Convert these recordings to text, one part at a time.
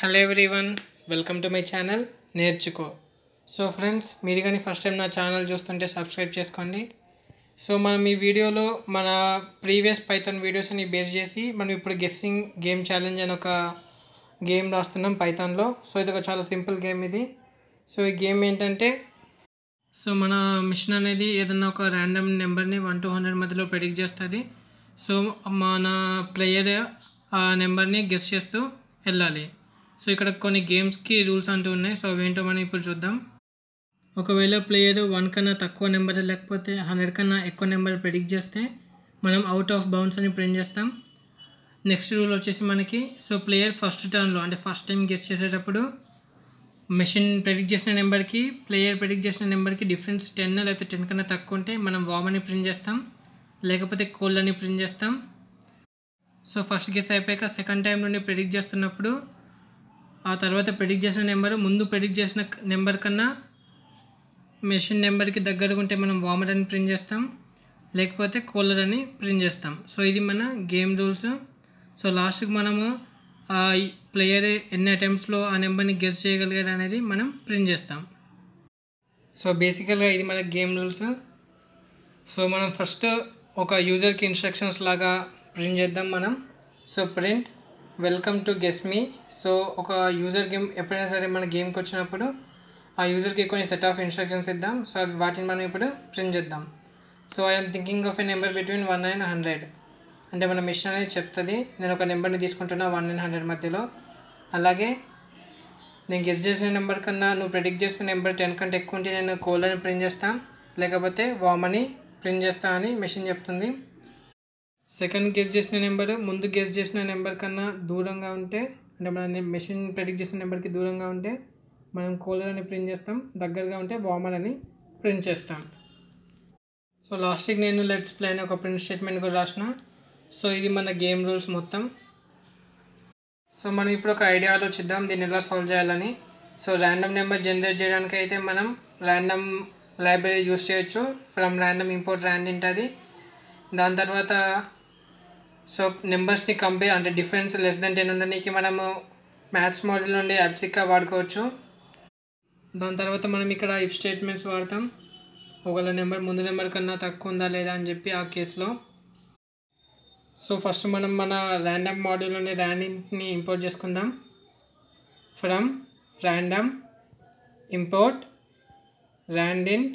hello everyone welcome to my channel నేర్చుకో so friends మీరు కానీ ఫస్ట్ టైం నా ఛానల్ చూస్తుంటే సబ్స్క్రైబ్ చేసుకోండి సో మనం ఈ వీడియోలో మన ప్రీవియస్ పైథాన్ వీడియోస్ అని బేస్ చేసి మనం ఇప్పుడు గెస్సింగ్ గేమ్ ఛాలెంజ్ అని ఒక గేమ్ రాస్తున్నాం పైథాన్లో సో ఇది ఒక చాలా సింపుల్ గేమ్ ఇది సో ఈ గేమ్ ఏంటంటే సో మన మిషన్ అనేది ఏదన్నా ఒక ర్యాండమ్ నెంబర్ని వన్ టూ హండ్రెడ్ మధ్యలో ప్రెడిక్ట్ చేస్తుంది సో మన ప్లేయర్ ఆ నెంబర్ని గెస్ చేస్తూ వెళ్ళాలి సో ఇక్కడ కొన్ని గేమ్స్కి రూల్స్ అంటూ ఉన్నాయి సో అవేంటో మనం ఇప్పుడు చూద్దాం ఒకవేళ ప్లేయర్ వన్ కన్నా తక్కువ నెంబర్ లేకపోతే హండ్రెడ్ కన్నా ఎక్కువ నెంబర్ ప్రెడిక్ట్ చేస్తే మనం అవుట్ ఆఫ్ బౌన్స్ అని ప్రింట్ చేస్తాం నెక్స్ట్ రూల్ వచ్చేసి మనకి సో ప్లేయర్ ఫస్ట్ టర్న్లో అంటే ఫస్ట్ టైం గెస్ చేసేటప్పుడు మెషిన్ ప్రెడిక్ట్ చేసిన నెంబర్కి ప్లేయర్ ప్రెడిక్ట్ చేసిన నెంబర్కి డిఫరెన్స్ టెన్ లేకపోతే టెన్ కన్నా తక్కువ ఉంటే మనం వామ్ అని ప్రింట్ చేస్తాం లేకపోతే కోల్డ్ అని ప్రింట్ చేస్తాం సో ఫస్ట్ గెస్ అయిపోయాక సెకండ్ టైం నుండి ప్రెడిక్ట్ చేస్తున్నప్పుడు ఆ తర్వాత ప్రెడిక్ట్ చేసిన నెంబర్ ముందు ప్రెడిక్ట్ చేసిన నెంబర్ కన్నా మెషిన్ నెంబర్కి దగ్గరగా ఉంటే మనం వామర్ అని ప్రింట్ చేస్తాం లేకపోతే కోలర్ అని ప్రింట్ చేస్తాం సో ఇది మన గేమ్ రూల్స్ సో లాస్ట్కి మనము ఆ ప్లేయర్ ఎన్ని అటెంప్ట్స్లో ఆ నెంబర్ని గెస్ చేయగలిగాడు అనేది మనం ప్రింట్ చేస్తాం సో బేసికల్గా ఇది మన గేమ్ రూల్స్ సో మనం ఫస్ట్ ఒక యూజర్కి ఇన్స్ట్రక్షన్స్ లాగా ప్రింట్ చేద్దాం మనం so print welcome to guess me so ఒక యూజర్ గేమ్ ఎప్పుడైనా సరే మన గేమ్కి వచ్చినప్పుడు ఆ యూజర్కి కొన్ని సెట్ ఆఫ్ ఇన్స్ట్రక్షన్స్ ఇద్దాం సో అవి వాటిని మనం ఇప్పుడు ప్రింట్ చేద్దాం so I'm thinking of a number between one and hundred అంటే మన మిషన్ అనేది చెప్తుంది నేను ఒక నెంబర్ని తీసుకుంటున్నా వన్ అండ్ హండ్రెడ్ మధ్యలో అలాగే నేను గెస్ చేసిన నెంబర్ కన్నా నువ్వు ప్రెడిక్ట్ చేసిన నెంబర్ టెన్ కంటే ఎక్కువ ఉంటే నేను కోల్ అని ప్రింట్ చేస్తాను లేకపోతే వామ్ అని ప్రింట్ చేస్తా అని మెషిన్ చెప్తుంది సెకండ్ గెస్ చేసిన నెంబర్ ముందు గెస్ చేసిన నెంబర్ కన్నా దూరంగా ఉంటే అంటే మన మెషిన్ ప్రెడిక్ట్ చేసిన నెంబర్కి దూరంగా ఉంటే మనం కోలర్ అని ప్రింట్ చేస్తాం దగ్గరగా ఉంటే వామర్ అని ప్రింట్ చేస్తాం సో లాస్ట్కి నేను లెట్స్ ప్లే అని ఒక ప్రింట్ స్టేట్మెంట్ కూడా రాసిన సో ఇది మన గేమ్ రూల్స్ మొత్తం సో మనం ఇప్పుడు ఒక ఐడియా ఆలోచిద్దాం దీన్ని ఎలా సాల్వ్ చేయాలని సో ర్యాండమ్ నెంబర్ జనరేట్ చేయడానికి అయితే మనం ర్యాండమ్ లైబ్రరీ యూస్ చేయొచ్చు ఫ్రమ్ ర్యాండమ్ ఇంపోర్ట్ ర్యాండ్ అది దాని తర్వాత సో నెంబర్స్ని కంపేర్ అంటే డిఫరెన్స్ లెస్ దెన్ టెన్ ఉండడానికి మనము మ్యాథ్స్ మోడల్ నుండి అబ్సిక్గా వాడుకోవచ్చు దాని తర్వాత మనం ఇక్కడ ఇఫ్ స్టేట్మెంట్స్ వాడతాం ఒకవేళ నెంబర్ ముందు నెంబర్ కన్నా తక్కువ ఉందా లేదా అని చెప్పి ఆ కేసులో సో ఫస్ట్ మనం మన ర్యాండమ్ మోడల్లోని ర్యాండింగ్ని ఇంపోర్ట్ చేసుకుందాం from random import randint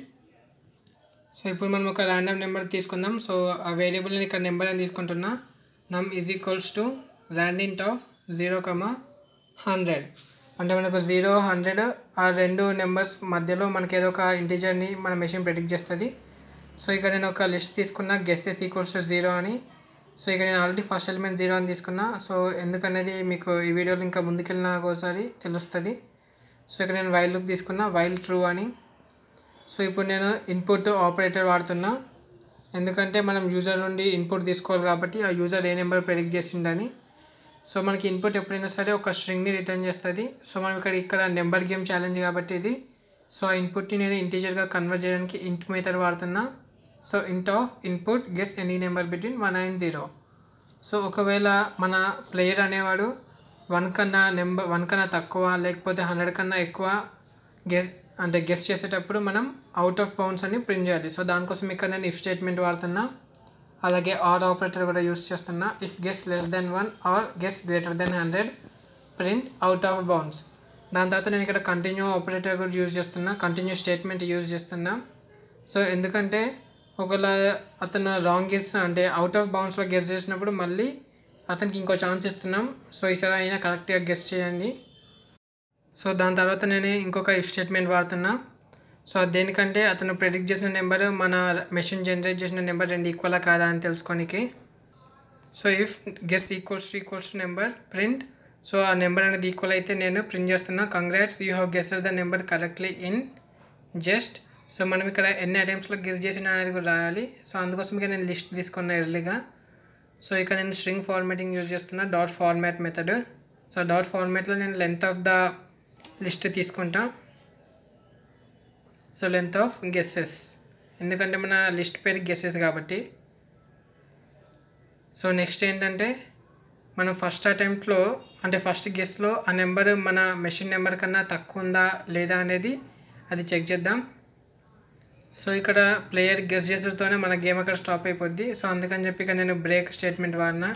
so ఇప్పుడు మనం ఒక ర్యాండమ్ నెంబర్ తీసుకుందాం సో ఆ వేరియబుల్ని ఇక్కడ నెంబర్ అని తీసుకుంటున్నా num is equals to randint of zero comma hundred అంటే మనకు జీరో హండ్రెడ్ ఆ రెండు నెంబర్స్ మధ్యలో మనకి ఏదో ఒక ఇంటీజర్ని మన మెషిన్ ప్రెడిక్ట్ చేస్తుంది సో ఇక్కడ నేను ఒక లిస్ట్ తీసుకున్నా గెస్సెస్ ఈక్వల్స్ టు జీరో అని సో ఇక నేను ఆల్రెడీ ఫస్ట్ ఎలిమెంట్ జీరో అని తీసుకున్నా సో ఎందుకనేది మీకు ఈ వీడియోలో ఇంకా ముందుకెళ్ళిన ఒకసారి తెలుస్తుంది సో ఇక్కడ నేను వైల్ లుక్ తీసుకున్నా వైల్ ట్రూ అని సో ఇప్పుడు నేను ఇన్పుట్ ఆపరేటర్ వాడుతున్నా ఎందుకంటే మనం యూజర్ నుండి ఇన్పుట్ తీసుకోవాలి కాబట్టి ఆ యూజర్ ఏ నెంబర్ ప్రెడిక్ట్ చేసిండని సో మనకి ఇన్పుట్ ఎప్పుడైనా సరే ఒక స్ట్రింగ్ని రిటర్న్ చేస్తుంది సో మనం ఇక్కడ ఇక్కడ నెంబర్ గేమ్ ఛాలెంజ్ కాబట్టి ఇది సో ఆ ఇన్పుట్ని నేను ఇంటీజర్గా కన్వర్ట్ చేయడానికి ఇంట్ మెథడ్ వాడుతున్నా so int of input guess any number between one and zero so ఒకవేళ మన ప్లేయర్ అనేవాడు వన్ కన్నా నెంబర్ వన్ కన్నా తక్కువ లేకపోతే హండ్రెడ్ కన్నా ఎక్కువ గెస్ అంటే గెస్ చేసేటప్పుడు మనం అవుట్ ఆఫ్ బౌండ్స్ అని ప్రింట్ చేయాలి సో దానికోసం ఇక్కడ నేను ఇఫ్ స్టేట్మెంట్ వాడుతున్నా అలాగే ఆర్ ఆపరేటర్ కూడా యూస్ చేస్తున్నా if guess less than one or guess greater than hundred print out of bounds దాని తర్వాత నేను ఇక్కడ కంటిన్యూ ఆపరేటర్ కూడా యూజ్ చేస్తున్నా కంటిన్యూ స్టేట్మెంట్ యూజ్ చేస్తున్నా సో ఎందుకంటే ఒకవేళ అతను రాంగ్ గెస్ అంటే అవుట్ ఆఫ్ బౌండ్స్లో గెస్ చేసినప్పుడు మళ్ళీ అతనికి ఇంకో ఛాన్స్ ఇస్తున్నాం సో ఈసారి అయినా కరెక్ట్గా గెస్ చేయండి సో దాని తర్వాత నేను ఇంకొక ఇఫ్ స్టేట్మెంట్ వాడుతున్నా సో అది దేనికంటే అతను ప్రెడిక్ట్ చేసిన నెంబర్ మన మెషిన్ జనరేట్ చేసిన నెంబర్ రెండు ఈక్వలా కాదా అని తెలుసుకోనికి so if guess equals to equals to number print so ఆ నెంబర్ అనేది ఈక్వల్ అయితే నేను ప్రింట్ చేస్తున్నా congrats you have guessed the number correctly in just so మనం ఇక్కడ ఎన్ని అటెంప్ట్స్లో గెస్ చేసిన అనేది కూడా రాయాలి సో అందుకోసం ఇక నేను లిస్ట్ తీసుకున్నా ఎర్లీగా సో ఇక్కడ నేను స్ట్రింగ్ ఫార్మాటింగ్ యూజ్ చేస్తున్నా dot format method so dot ఫార్మాట్లో నేను లెంత్ ఆఫ్ ద లిస్ట్ తీసుకుంటా సో లెంత్ ఆఫ్ గెస్సెస్ ఎందుకంటే మన లిస్ట్ పేరు గెస్సెస్ కాబట్టి సో నెక్స్ట్ ఏంటంటే మనం ఫస్ట్ అటెంప్ట్లో అంటే ఫస్ట్ గెస్లో ఆ నెంబర్ మన మెషిన్ నెంబర్ కన్నా తక్కువ ఉందా లేదా అనేది అది చెక్ చేద్దాం సో ఇక్కడ ప్లేయర్ గెస్ చేసేతోనే మన గేమ్ అక్కడ స్టాప్ అయిపోద్ది సో అందుకని చెప్పి ఇక్కడ నేను బ్రేక్ స్టేట్మెంట్ వాడినా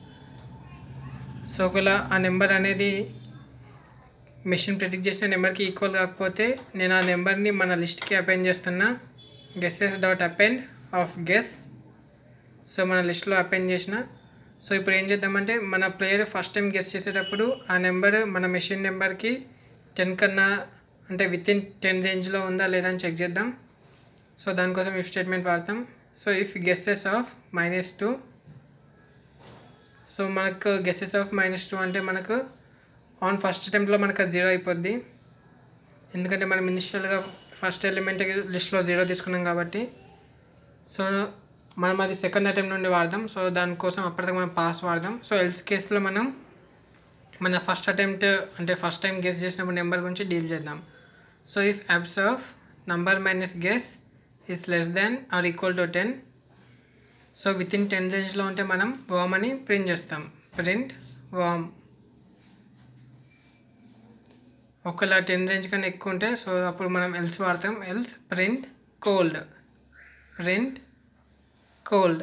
సో ఒకవేళ ఆ నెంబర్ అనేది మెషిన్ ప్రిడిక్ట్ చేసిన నెంబర్కి ఈక్వల్ కాకపోతే నేను ఆ నెంబర్ని మన లిస్ట్కి అపెండ్ చేస్తున్నా guesses dot append of guess so మన లిస్ట్లో అపెండ్ చేసిన సో ఇప్పుడు ఏం చేద్దామంటే మన ప్లేయర్ ఫస్ట్ టైం గెస్ చేసేటప్పుడు ఆ నెంబర్ మన మెషిన్ నెంబర్కి టెన్ కన్నా అంటే విత్ ఇన్ టెన్ రేంజ్లో ఉందా లేదా అని చెక్ చేద్దాం సో దానికోసం ఇఫ్ స్టేట్మెంట్ వాడతాం so if guesses of minus two so మనకు గెస్సెస్ ఆఫ్ మైనస్ టూ అంటే మనకు ఆన్ ఫస్ట్ అటెంప్ట్లో మనకు జీరో అయిపోద్ది ఎందుకంటే మనం ఇనిషియల్గా ఫస్ట్ ఎలిమెంట్ లిస్ట్లో జీరో తీసుకున్నాం కాబట్టి సో మనం అది సెకండ్ అటెంప్ట్ నుండి వాడదాం సో దానికోసం అప్పటిదాకా మనం పాస్ వాడదాం సో ఎల్స్ కేసులో మనం మన ఫస్ట్ అటెంప్ట్ అంటే ఫస్ట్ టైం గెస్ చేసినప్పుడు నెంబర్ గురించి డీల్ చేద్దాం so if abs of number minus guess is less than or equal to ten so within ten రేంజ్లో ఉంటే మనం వామ్ అని ప్రింట్ చేస్తాం ప్రింట్ వామ్ ఒకవేళ టెన్ రేంజ్ కన్నా ఎక్కువ ఉంటే సో అప్పుడు మనం ఎల్స్ వాడతాం else print cold print cold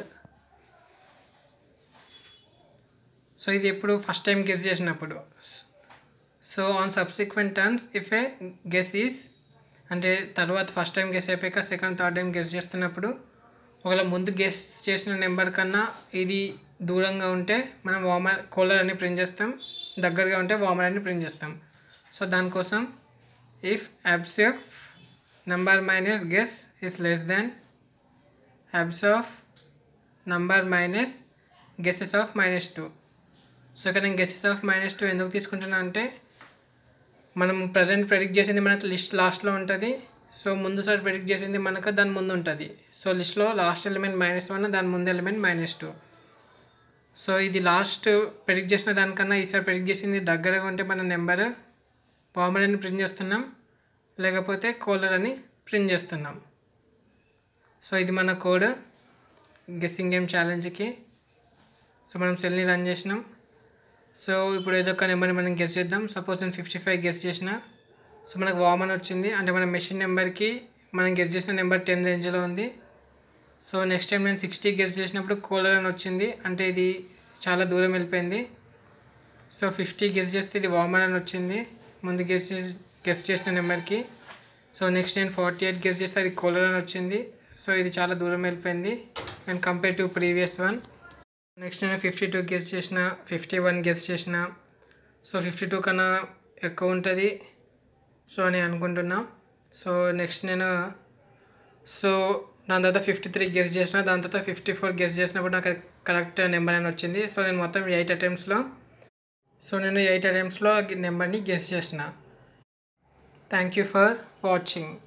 so ఇది ఎప్పుడు ఫస్ట్ టైం గెస్ చేసినప్పుడు so on subsequent turns if a guess is అంటే తర్వాత ఫస్ట్ టైం గెస్ అయిపోయాక సెకండ్ థర్డ్ టైం గెస్ చేస్తున్నప్పుడు ఒకవేళ ముందు గెస్ చేసిన నెంబర్ కన్నా ఇది దూరంగా ఉంటే మనం వామర్ కోలర్ అని ప్రింట్ చేస్తాం దగ్గరగా ఉంటే వామర్ అని ప్రింట్ చేస్తాం సో దానికోసం if abs of number minus guess is less than abs of number minus guesses of minus two so ఇక్కడ నేను గెసెస్ ఆఫ్ మైనస్ టూ ఎందుకు తీసుకుంటున్నా అంటే మనం ప్రజెంట్ ప్రెడిక్ట్ చేసింది మనకు లిస్ట్ లాస్ట్లో ఉంటుంది సో ముందు సారి ప్రెడిక్ట్ చేసింది మనకు దాని ముందు ఉంటుంది సో లిస్ట్లో లాస్ట్ ఎలిమెంట్ మైనస్ వన్ దాని ముందు ఎలిమెంట్ మైనస్ టూ సో ఇది లాస్ట్ ప్రెడిక్ట్ చేసిన దానికన్నా ఈసారి ప్రెడిక్ట్ చేసింది దగ్గరగా ఉంటే మన నెంబర్ పామర్ అని ప్రింట్ చేస్తున్నాం లేకపోతే కోలర్ అని ప్రింట్ చేస్తున్నాం సో ఇది మన కోడ్ గెస్సింగ్ గేమ్ ఛాలెంజ్కి సో మనం సెల్ని రన్ చేసినాం సో ఇప్పుడు ఏదో ఒక నెంబర్ని మనం గెస్ చేద్దాం సపోజ్ నేను ఫిఫ్టీ ఫైవ్ గెస్ చేసిన సో మనకు వామ్ అని వచ్చింది అంటే మన మెషిన్ నెంబర్కి మనం గెస్ చేసిన నెంబర్ టెన్ రేంజ్లో ఉంది సో నెక్స్ట్ టైం నేను సిక్స్టీ గెస్ చేసినప్పుడు కోలర్ అని వచ్చింది అంటే ఇది చాలా దూరం వెళ్ళిపోయింది సో ఫిఫ్టీ గెస్ చేస్తే ఇది వామర్ అని వచ్చింది ముందు గెస్ చేసి గెస్ చేసిన నెంబర్కి సో నెక్స్ట్ నేను ఫార్టీ ఎయిట్ గెస్ చేస్తే అది కోలర్ అని వచ్చింది సో ఇది చాలా దూరం వెళ్ళిపోయింది and compare to previous one next నేను ఫిఫ్టీ టూ గెస్ చేసిన ఫిఫ్టీ వన్ గెస్ చేసిన సో ఫిఫ్టీ టూ కన్నా ఎక్కువ ఉంటుంది సో అని అనుకుంటున్నా సో నెక్స్ట్ నేను సో దాని తర్వాత ఫిఫ్టీ త్రీ గెస్ చేసిన దాని తర్వాత ఫిఫ్టీ ఫోర్ గెస్ చేసినప్పుడు నాకు కరెక్ట్ నెంబర్ అని వచ్చింది సో నేను మొత్తం ఎయిట్ అటెంప్ట్స్లో సో నేను ఎయిట్ అటెంప్ట్స్లో నెంబర్ని గెస్ చేసిన థ్యాంక్ యూ ఫర్ వాచింగ్